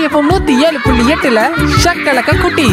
FM நூத்தி ஏழு புள்ளி எட்டுல ஷக்கலக்க குட்டி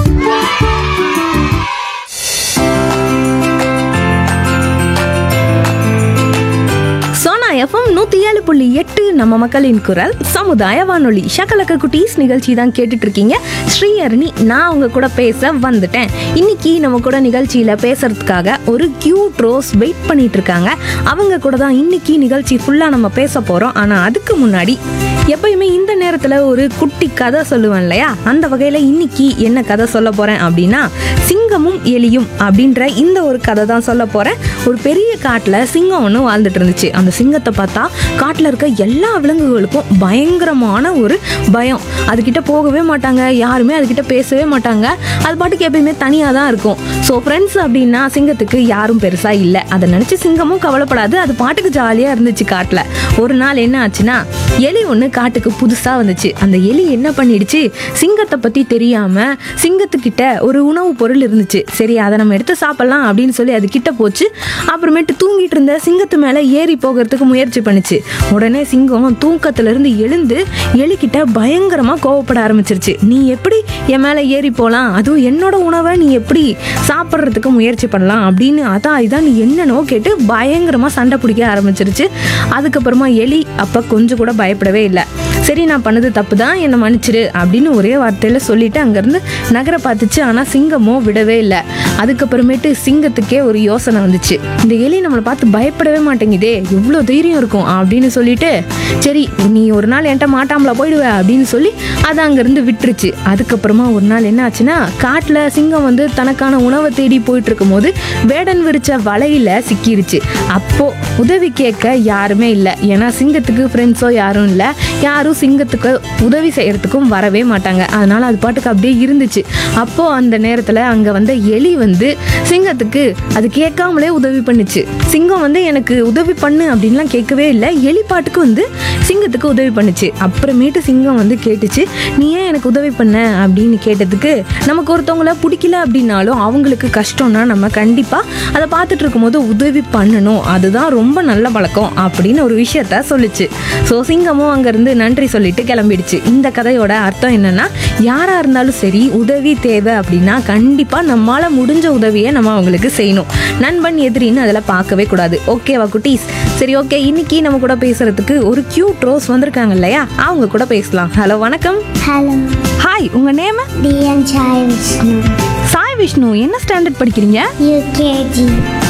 சோனா எஃப்எம் நூத்தி ஏழு புள்ளி எட்டு நம்ம மக்களின் குரல் சமுதாய வானொலி ஷக்கலக்க குட்டீஸ் நிகழ்ச்சி தான் கேட்டுட்டு இருக்கீங்க ஸ்ரீஹரணி நான் உங்க கூட பேச வந்துட்டேன் இன்னைக்கு நம்ம கூட நிகழ்ச்சியில பேசுறதுக்காக ஒரு கியூட் ரோஸ் வெயிட் பண்ணிட்டு இருக்காங்க அவங்க கூட தான் இன்னைக்கு நிகழ்ச்சி ஃபுல்லா நம்ம பேச போறோம் ஆனா அதுக்கு முன்னாடி எப்பயுமே இந்த நேரத்துல ஒரு குட்டி கதை சொல்லுவேன் இல்லையா அந்த வகையில இன்னைக்கு என்ன கதை சொல்ல போறேன் அப்படின்னா சிங்கமும் எலியும் அப்படின்ற இந்த ஒரு கதை தான் சொல்ல போறேன் ஒரு பெரிய காட்டுல சிங்கம் ஒன்று வாழ்ந்துட்டு இருந்துச்சு அந்த சிங்கத்தை பார்த்தா காட்டுல இருக்க எல்லா விலங்குகளுக்கும் பயங்கரமான ஒரு பயம் அதுகிட்ட போகவே மாட்டாங்க யாருமே அதுகிட்ட பேசவே மாட்டாங்க அது பாட்டுக்கு எப்பயுமே தனியாக தான் இருக்கும் ஸோ ஃப்ரெண்ட்ஸ் அப்படின்னா சிங்கத்துக்கு யாரும் பெருசா இல்லை அதை நினைச்சு சிங்கமும் கவலைப்படாது அது பாட்டுக்கு ஜாலியாக இருந்துச்சு காட்டில் ஒரு நாள் என்ன ஆச்சுன்னா எலி ஒன்று காட்டுக்கு புதுசாக வந்துச்சு அந்த எலி என்ன பண்ணிடுச்சு சிங்கத்தை பற்றி தெரியாமல் சிங்கத்துக்கிட்ட ஒரு உணவுப் பொருள் இருந்துச்சு சரி அதை நம்ம எடுத்து சாப்பிடலாம் அப்படின்னு சொல்லி அது கிட்ட போச்சு அப்புறமேட்டு தூங்கிட்டு இருந்த சிங்கத்து மேலே ஏறி போகிறதுக்கு முயற்சி பண்ணுச்சு உடனே சிங்கம் தூக்கத்திலிருந்து எழுந்து எலிக்கிட்ட பயங்கரமாக கோவப்பட ஆரம்பிச்சிருச்சு நீ எப்படி என் மேலே ஏறி போகலாம் அதுவும் என்னோட உணவை நீ எப்படி சாப்பிட்றதுக்கு முயற்சி பண்ணலாம் அப்படின்னு அதான் இதான் நீ என்னன்னோ கேட்டு பயங்கரமாக சண்டை பிடிக்க ஆரம்பிச்சிருச்சு அதுக்கப்புறமா எலி அப்போ கொஞ்சம் கூட பயப்படவே இல்லை சரி நான் பண்ணது தப்பு தான் என்னை மன்னிச்சிரு அப்படின்னு ஒரே வார்த்தையில் சொல்லிட்டு அங்கேருந்து நகர பார்த்துச்சு ஆனால் சிங்கமோ விடவே இல்லை அதுக்கப்புறமேட்டு சிங்கத்துக்கே ஒரு யோசனை வந்துச்சு இந்த எலி நம்மளை பார்த்து பயப்படவே மாட்டேங்குதே எவ்வளோ தைரியம் இருக்கும் அப்படின்னு சொல்லிட்டு சரி நீ ஒரு நாள் என்கிட்ட மாட்டாமலா போயிடுவ அப்படின்னு சொல்லி அதை அங்கேருந்து விட்டுருச்சு அதுக்கப்புறமா ஒரு நாள் என்ன ஆச்சுன்னா காட்டில் சிங்கம் வந்து தனக்கான உணவை தேடி போயிட்டு இருக்கும்போது வேடன் விரிச்ச வலையில சிக்கிருச்சு அப்போ உதவி கேட்க யாருமே இல்லை ஏன்னா சிங்கத்துக்கு ஃப்ரெண்ட்ஸோ யாரும் இல்லை யாரும் சிங்கத்துக்கு உதவி செய்யறதுக்கும் வரவே மாட்டாங்க அதனால அது பாட்டுக்கு அப்படியே இருந்துச்சு அப்போ அந்த நேரத்தில் அங்கே வந்த எலி வந்து சிங்கத்துக்கு அது கேட்காமலே உதவி பண்ணுச்சு சிங்கம் வந்து எனக்கு உதவி பண்ணு அப்படின்லாம் கேட்கவே இல்லை எலி பாட்டுக்கு வந்து சிங்கத்துக்கு உதவி பண்ணுச்சு அப்புறமேட்டு சிங்கம் வந்து கேட்டுச்சு நீ ஏன் எனக்கு உதவி பண்ண அப்படின்னு கேட்டதுக்கு நமக்கு ஒருத்தவங்கள பிடிக்கல அப்படின்னாலும் அவங்களுக்கு கஷ்டம்னா நம்ம கண்டிப்பாக அதை பார்த்துட்டு இருக்கும்போது உதவி பண்ணணும் அதுதான் ரொம்ப நல்ல பழக்கம் அப்படின்னு ஒரு விஷயத்த சொல்லுச்சு ஸோ சிங்கமும் அங்கேருந்து நன்றி சொல்லிட்டு கிளம்பிடுச்சு இந்த கதையோட அர்த்தம் என்னன்னா யாராக இருந்தாலும் சரி உதவி தேவை அப்படின்னா கண்டிப்பாக நம்மளால் முடிஞ்ச உதவியை நம்ம அவங்களுக்கு செய்யணும் நண்பன் எதிரின்னு அதில் பார்க்கவே கூடாது ஓகேவா குட்டீஸ் சரி ஓகே இன்னைக்கு நம்ம கூட பேசுறதுக்கு ஒரு கியூட் ரோஸ் வந்திருக்காங்க இல்லையா அவங்க கூட பேசலாம் ஹலோ வணக்கம் ஹலோ ஹாய் உங்க நேம் டிஎன் சாய் விஷ்ணு சாய் விஷ்ணு என்ன ஸ்டாண்டர்ட் படிக்கிறீங்க யூகேஜி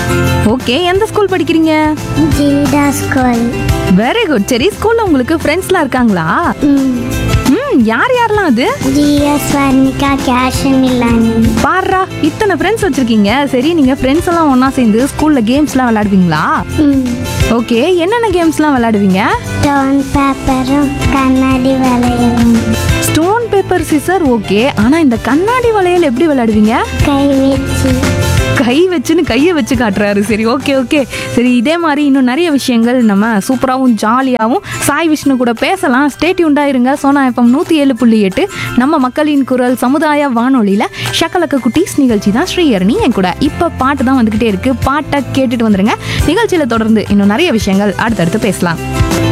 ஓகே எந்த ஸ்கூல் படிக்கிறீங்க ஜீடா ஸ்கூல் வெரி குட் சரி ஸ்கூல்ல உங்களுக்கு ஃப்ரெண்ட்ஸ்லாம் இருக்காங்களா ம் யார் யாரெல்லாம் அது ஜிஎஸ் வர்ணிகா கேஷன் இல்லானி பாருடா இத்தனை ஃப்ரெண்ட்ஸ் வச்சிருக்கீங்க சரி நீங்க ஃப்ரெண்ட்ஸ் எல்லாம் ஒண்ணா சேர்ந்து ஸ்கூல்ல கேம்ஸ்லாம் விளையாடுவீங்களா ஓகே என்னென்ன கேம்ஸ்லாம் விளையாடுவீங்க ஸ்டோன் பேப்பரும் கண்ணாடி வளையலும் ஸ்டோன் பேப்பர் சிசர் ஓகே ஆனா இந்த கண்ணாடி வளையல் எப்படி விளையாடுவீங்க கை வச்சு கை வச்சுன்னு கையை வச்சு காட்டுறாரு சரி ஓகே ஓகே சரி இதே மாதிரி இன்னும் நிறைய விஷயங்கள் நம்ம சூப்பராகவும் ஜாலியாகவும் சாய் விஷ்ணு கூட பேசலாம் ஸ்டேட் இருங்க சோனா எஃப்எம் நூற்றி ஏழு புள்ளி எட்டு நம்ம மக்களின் குரல் சமுதாய வானொலியில் ஷக்கலக்க குட்டீஸ் நிகழ்ச்சி தான் ஸ்ரீஹரணி என் கூட இப்போ பாட்டு தான் வந்துக்கிட்டே இருக்கு பாட்டை கேட்டுட்டு வந்துருங்க நிகழ்ச்சியில் தொடர்ந்து இன்னும் நிறைய விஷயங்கள் அடுத்தடுத்து பேசலாம்